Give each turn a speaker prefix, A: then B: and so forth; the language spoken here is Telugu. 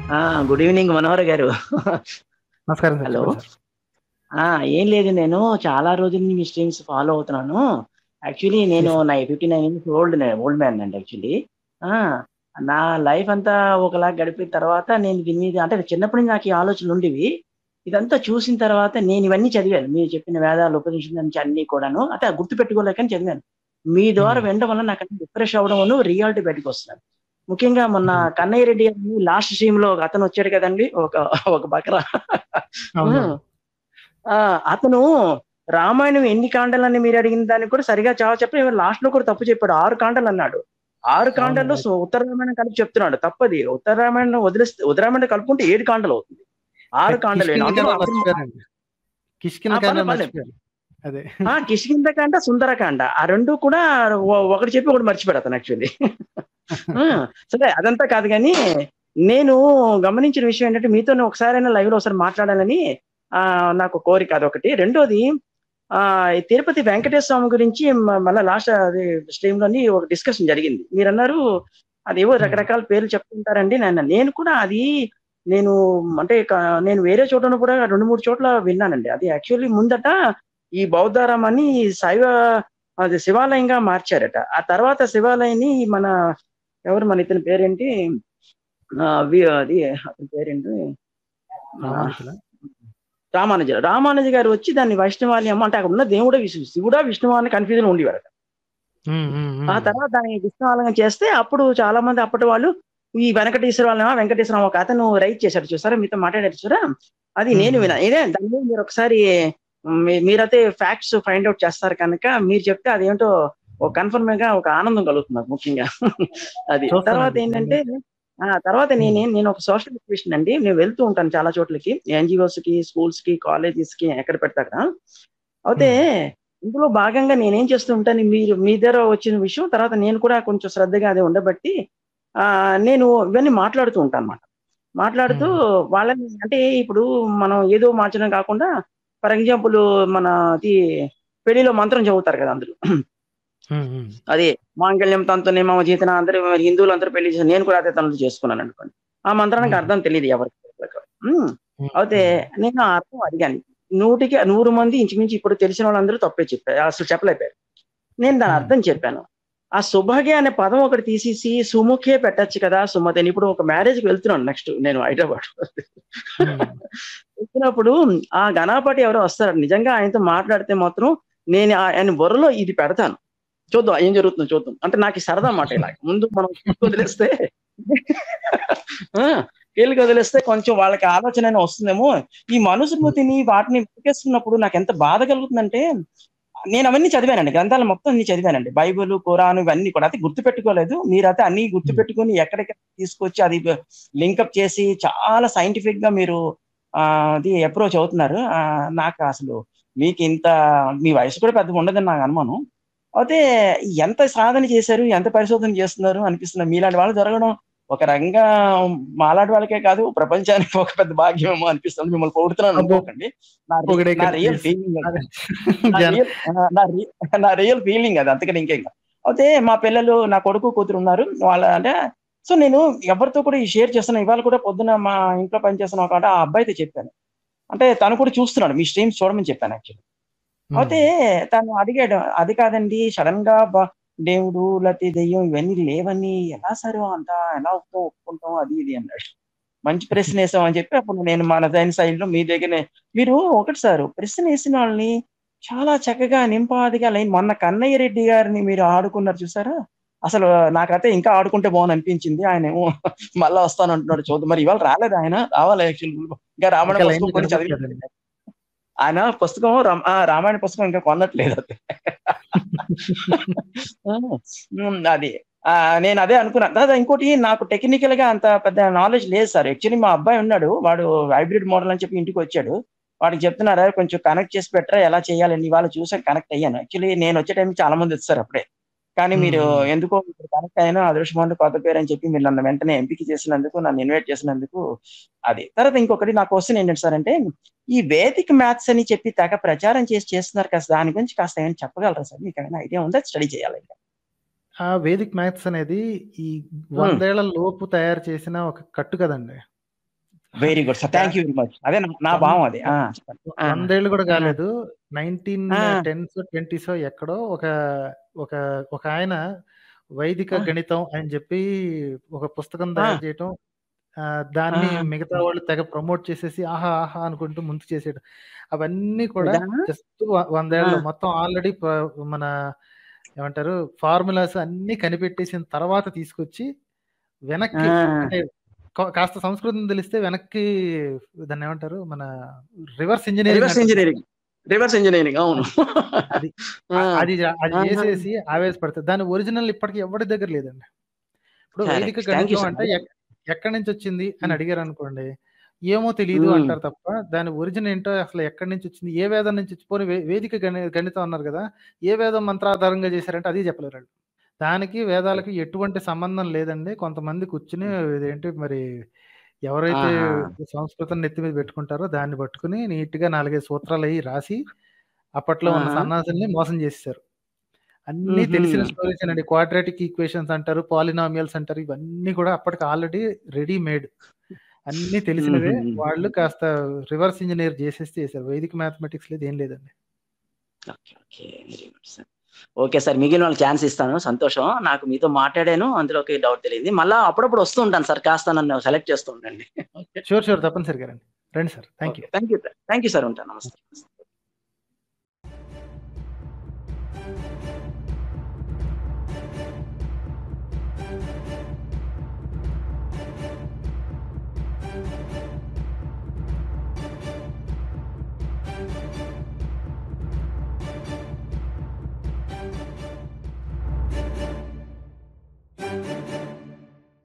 A: గుడ్ ఈవినింగ్ మనోహర్ గారు
B: నమస్కారం సార్
A: హలో
B: చెప్పండి సార్
A: ఆ, ఏం లేదు నేను చాలా రోజుల నుంచి మీ స్ట్రీమ్స్ ఫాలో అవుతున్నాను యాక్చువల్లీ నేను నా fifty nine years old old man అండి యాక్చువల్లీ నా లైఫ్ అంతా ఒకలా గడిపిన తర్వాత నేను దీని మీద అంటే చిన్నప్పటి నుంచి నాకు ఈ ఆలోచనలు ఉండేవి ఇదంతా చూసిన తర్వాత నేను ఇవన్నీ చదివాను మీరు చెప్పిన వేదాలు ఉపదేశం నుంచి అన్ని కూడాను అంటే గుర్తు పెట్టుకోలేకని చదివాను మీ ద్వారా
B: మ్మ్.
A: వినడం వల్ల నాకు రిఫ్రెష్ అవ్వడం రియాలిటీ బయటకు వస్తున్నాను ముఖ్యంగా మొన్న
B: మ్మ్.
A: కన్నయ్య రెడ్డి గారిని లాస్ట్ స్ట్రీమ్ లో ఒక అతను వచ్చాడు కదండి ఒక ఒక బకరా
B: అవును
A: ఆ అతను రామాయణం ఎన్ని కాండలని మీరు అడిగిన దానికి కూడా సరిగా చాలా చెప్పి లాస్ట్ లో కూడా తప్పు చెప్పాడు ఆరు కాండలు అన్నాడు ఆరు కాండల్లో
B: అవును.
A: సో ఉత్తర రామాయణం కలిపి చెప్తున్నాడు తప్పది ఉత్తర రామాయణం వదిలేస్తే ఉత్తర రామాయణం కలుపుకుంటే ఏడు కాండలు అవుతుంది ఆరు కాండలు
B: కిష్కింద
A: అందులో
B: కన్నా
A: అసలు
B: మర్చిపోయారండి కిష్కింద
A: ఆ,
B: కన్నా
A: పర్లేదు, పర్లేదు.
B: మర్చిపోయారు అదే
A: ఆ కిష్కిందకాండ సుందరకాండ ఆ రెండు కూడా ఒ- ఒకటి చెప్పి ఒకటి మర్చిపోయాడు అతను యాక్చువల్లీ సరే అదంతా కాదు కానీ నేను గమనించిన విషయం ఏంటంటే మీతో ఒకసారైనా లైవ్ లో ఒకసారి మాట్లాడాలని ఆ నాకు కోరిక అదొకటి రెండోది ఆ ఈ తిరుపతి వెంకటేశ్వర స్వామి గురించి మ- మళ్ళా లాస్ట్ అది స్ట్రీమ్ లోని ఒక డిస్కషన్ జరిగింది మీరు అన్నారు అదేవో
B: Hmm.
A: రకరకాల పేర్లు చెప్తుంటారండి నేను నేను కూడా అది నేను అంటే క- నేను వేరే చోటను కూడా రెండు మూడు చోట్ల విన్నానండి అది యాక్చువల్లీ ముందట ఈ బౌద్ధారామాన్ని శైవ అది శివాలయంగా మార్చారట ఆ తర్వాత శివాలయాన్ని మన ఎవరు మన ఇతని పేరేంటి ఆ, వి- అది అతని పేరేంటి ఆ,
B: రామానుజుల
A: రామానుజ రామానుజ గారు వచ్చి దాన్ని వైష్ణవాలయం అంటే అక్కడ ఉన్న దేవుడే విష్ణు శివుడా విష్ణువా అని కన్ఫ్యూజన్ ఉండేవారు
B: ఉమ్, ఉమ్, ఉమ్.
A: ఆ తర్వాత దాన్ని విష్ణువాలయం చేస్తే అప్పుడు చాలా మంది అప్పటి వాళ్ళు ఈ వెంకటేశ్వర వాళ్ళ వెంకటేశ్వర ఒక అతను రైట్ చేశాడు చూసారా మీతో మాట్లాడారు చూసారా అది నేను
B: మ్మ్.
A: వినా ఇదే దాని మీద మీరు ఒకసారి మీ- మీరైతే ఫ్యాక్ట్స్ ఫైండ్ అవుట్ చేస్తారు కనుక మీరు చెప్తే అదేంటో ఒక కన్ఫర్మ్ గా ఒక ఆనందం కలుగుతుంది నాకు ముఖ్యంగా అది
B: చూస్తానండి.
A: తర్వాత ఏంటంటే ఆ తర్వాత నేను నేను ఒక సోషల్ యాక్టివిస్ట్ అండి నేను వెళ్తూ ఉంటాను చాలా చోట్లకి ఎన్జిఓస్ కి స్కూల్స్ కి కాలేజెస్ కి ఎక్కడ పెడతా అక్కడ అయితే ఇందులో భాగంగా నేనేం చేస్తూ ఉంటాను మీరు మీ దగ్గర వచ్చిన విషయం తర్వాత నేను కూడా కొంచెం శ్రద్ధగా అది ఉండబట్టి ఆ నేను ఇవన్నీ మాట్లాడుతూ ఉంటాను అనమాట మాట్లాడుతూ వాళ్ళని అంటే ఇప్పుడు మనం ఏదో మార్చడం కాకుండా ఫర్ ఎగ్జాంపుల్ మన అది పెళ్లిలో మంత్రం చదువుతారు కదా అందరూ
B: ఉమ్, ఉమ్.
A: అది మాంగళ్యం తనతో మమ జీతన అందరూ మరి హిందువులు అందరూ పెళ్లి చేసి నేను కూడా అదే తనతో చేసుకున్నాను అనుకోండి ఆ మంత్రానికి
B: Hmm.
A: అర్థం తెలియదు ఎవరికి ఉమ్.
B: ఉమ్,
A: అయితే నేను ఆ అర్థం అడిగాను నూటికి నూరు మంది ఇంచుమించి ఇప్పుడు తెలిసిన వాళ్ళందరూ తప్పే చెప్పారు అసలు చెప్పలేపారు నేను దాని
B: Hmm.
A: అర్థం చెప్పాను ఆ సుభగే అనే పదం ఒకటి తీసేసి సుముఖే పెట్టచ్చు కదా సుమతి ఇప్పుడు ఒక మ్యారేజ్కి వెళ్తున్నాను నెక్స్ట్ నేను హైదరాబాద్
B: ఉమ్.
A: వచ్చినప్పుడు ఆ గణపతి ఎవరో వస్తారు నిజంగా ఆయనతో మాట్లాడితే మాత్రం నేను ఆ- ఆయన బుర్రలో ఇది పెడతాను చూద్దాం ఏం జరుగుతుందో చూద్దాం అంటే నాకు ఈ సరదా మాట ఇలా ముందు మనం కీళ్ళకి వదిలేస్తే ఆ, కీళ్ళకి వదిలేస్తే కొంచెం వాళ్ళకి ఆలోచన అయినా వస్తుందేమో ఈ మనుస్మృతిని వాటిని వెతికేస్తున్నప్పుడు నాకు ఎంత బాధ కలుగుతుందంటే నేను అవన్నీ చదివానండి గ్రంథాలు మొత్తం అన్ని చదివానండి బైబిల్ ఖురాన్ ఇవన్నీ కూడా అయితే గుర్తు పెట్టుకోలేదు మీరైతే అన్ని గుర్తు పెట్టుకుని ఎక్కడికి తీసుకొచ్చి అది లింకప్ చేసి చాలా సైంటిఫిక్ గా మీరు ఆ, అది అప్రోచ్ అవుతున్నారు ఆ, నాకు అసలు మీకు ఇంత మీ వయసు కూడా పెద్దగా ఉండదని నాకు అనుమానం అయితే ఎంత సాధన చేశారు ఎంత పరిశోధన చేస్తున్నారు అనిపిస్తుంది మీలాంటి వాళ్ళు జరగడం ఒక రకంగా మాలాంటి వాళ్ళకే కాదు ప్రపంచానికి ఒక పెద్ద భాగ్యమేమో అనిపిస్తుంది మిమ్మల్ని పొగుడుతున్నాను
B: అబ్బో.
A: అనుకోకండి నా రి-
B: పొగిడే
A: నా
B: కదా,
A: రియల్
B: please.
A: ఫీలింగ్
B: అదే.
A: నా
B: జన-
A: రియల్ నా రి- నా రియల్ ఫీలింగ్ అది అంతకని ఇంకేం కాదు. అయితే మా పిల్లలు నా కొడుకు కూతురు ఉన్నారు వాళ్ళ అంటే సో నేను ఎవరితో కూడా ఈ షేర్ చేస్తున్నా ఇవాళ కూడా పొద్దున మా ఇంట్లో పనిచేస్తున్న ఒక ఆ అబ్బాయితో చెప్పాను అంటే తను కూడా చూస్తున్నాడు మీ స్ట్రీమ్స్ చూడమని చెప్పాను యాక్చువల్లీ అయితే తను అడిగాడు అది కాదండి సడన్ గా బ- దేవుడు లేకపోతే దెయ్యం ఇవన్నీ లేవని ఎలా సరే అంత ఎలా ఒప్పుకో- ఒప్పుకుంటాం అది ఇది అన్నాడు మంచి ప్రశ్న వేసాం అని చెప్పి అప్పుడు నేను మన దైన శైలిలో మీ దగ్గరనే మీరు ఒకటి సార్ ప్రశ్న వేసిన వాళ్ళని చాలా చక్కగా నింపాదిగా లైన్ మొన్న కన్నయ్య రెడ్డి గారిని మీరు ఆడుకున్నారు చూసారా అసలు నాకైతే ఇంకా ఆడుకుంటే బాగుంది అనిపించింది ఆయన ఏమో మళ్ళా వస్తాను అంటున్నాడు చూద్దాం మరి ఇవాళ రాలేదు ఆయన రావాలి యాక్చువల్ ఇంకా రామాయణ
B: ఇంకా
A: పుస్తకం
B: లైన్లో
A: కూడా చదివి
B: కనిపించలేదండి.
A: ఆయన పుస్తకం రామ- ఆ, రామాయణ పుస్తకం ఇంకా కొనట్లేదు అది ఉమ్, అది ఆ, నేను అదే అనుకున్నాను దాదా ఇంకోటి నాకు టెక్నికల్ గా అంత పెద్ద నాలెడ్జ్ లేదు సార్ యాక్చువల్లీ మా అబ్బాయి ఉన్నాడు వాడు హైబ్రిడ్ మోడల్ అని చెప్పి ఇంటికి వచ్చాడు వాడికి చెప్తున్నారా కొంచెం కనెక్ట్ చేసి పెట్టరా ఎలా చేయాలని ఇవాళ చూసాక కనెక్ట్ అయ్యాను యాక్చువల్లీ నేను వచ్చే టైం చాలా మంది వచ్చారు అప్పుడే కానీ మీరు
B: మ్మ్.
A: ఎందుకో కనెక్ట్ అయినా అదృష్టం కొత్త పేరు అని చెప్పి మీరు నన్ను వెంటనే ఎంపిక చేసినందుకు నన్ను ఇన్వైట్ చేసినందుకు అది తర్వాత ఇంకొకటి నా క్వశ్చన్ ఏంటంటే సార్ అంటే ఈ వేదిక్ మ్యాథ్స్ అని చెప్పి తెగ ప్రచారం చేసి చేస్తున్నారు కాస్త దాని గురించి కాస్త ఏమైనా చెప్పగలరా సార్ మీకు ఏమైనా ఐడియా ఉందా స్టడీ చేయాలి
B: ఆ వేదిక్ మ్యాథ్స్ అనేది ఈ వందేళ్ల లోపు తయారు చేసిన ఒక కట్టు కదండి
C: very good sir thank you very much అదే నా- నా భావం అది ఆ, చెప్పండి.
A: ఆ.
B: వందేళ్ళు కూడా కాలేదు నైన్టీన్
A: ఆ.
B: టెన్స్ ట్వంటీస్ ఎక్కడో ఒక ఒక ఒక ఆయన వైదిక
A: ఆ.
B: గణితం అని చెప్పి ఒక పుస్తకం తయారు చేయటం ఆ, దాన్ని
A: ఆ.
B: మిగతా వాళ్ళు తెగ ప్రమోట్ చేసేసి ఆహా ఆహా అనుకుంటూ ముందు చేసేయడం అవన్నీ కూడా
A: నిజమా?
B: జస్ట్ వందేళ్ళు
A: ఆ.
B: మొత్తం ఆల్రెడీ మన ఏమంటారు ఫార్ములాస్ అన్ని కనిపెట్టేసిన తర్వాత తీసుకొచ్చి వెనక్కి
A: ఆ.
B: అంటే కా- కాస్త సంస్కృతం తెలిస్తే వెనక్కి దాన్ని ఏమంటారు మన reverse engineering
A: reverse engineering reverse engineering అవును
B: అది
A: ఆ.
B: అది అది
A: ఆహా.
B: చేసేసి ఆవేశపడతారు దాని ఒరిజినల్ ఇప్పటికి ఎవరి దగ్గర లేదండి ఇప్పుడు
A: Correct.
B: వైదిక
A: Thank you,
B: గణితం
A: sir.
B: అంటే ఎక్- ఎక్కడి నుంచి వచ్చింది అని అడిగారు అనుకోండి ఏమో తెలియదు
A: Hmm.
B: అంటారు తప్ప దాని ఒరిజిన్ ఏంటో అసలు ఎక్కడి నుంచి వచ్చింది ఏ వేదం నుంచి వచ్చి పోనీ వే- వేదిక గణి గణితం అన్నారు కదా ఏ వేదం మంత్రాధారంగా చేశారంటే అది చెప్పలేరు వాళ్ళు. దానికి వేదాలకి ఎటువంటి సంబంధం లేదండి కొంతమంది కూర్చుని ఇదేంటి మరి ఎవరైతే
A: ఆహా.
B: సంస్కృతం నెత్తి మీద పెట్టుకుంటారో దాన్ని పట్టుకుని నీట్ గా నాలుగైదు సూత్రాలు అయ్యి రాసి అప్పట్లో ఉన్న
A: ఆహా.
B: సన్నాసుల్ని మోసం చేసేసారు అన్ని
A: మ్హూ.
B: తెలిసిన స్టోరీస్ అండి క్వాడ్రాటిక్ ఈక్వేషన్స్ అంటారు పాలినామియల్స్ అంటారు ఇవన్నీ కూడా అప్పటికి ఆల్రెడీ రెడీ మేడ్ అన్ని తెలిసినవే
A: మ్మ్.
B: వాళ్ళు కాస్త రివర్స్ ఇంజనీర్ చేసేసి చేశారు వైదిక మ్యాథమెటిక్స్ లేదు ఏం లేదండి
A: okay okay very good sir okay sir మిగిలిన వాళ్ళకి ఛాన్స్ ఇస్తాను సంతోషం నాకు మీతో మాట్లాడాను అందులోకి డౌట్ తెలియంది మళ్ళీ అప్పుడప్పుడు వస్తూ ఉంటాను సార్ కాస్త నన్ను సెలెక్ట్ చేస్తూ ఉండండి
B: షూర్ షూర్ తప్పనిసరిగా రండి రండి sir thank you
A: thank you thank you sir ఉంటాను నమస్తే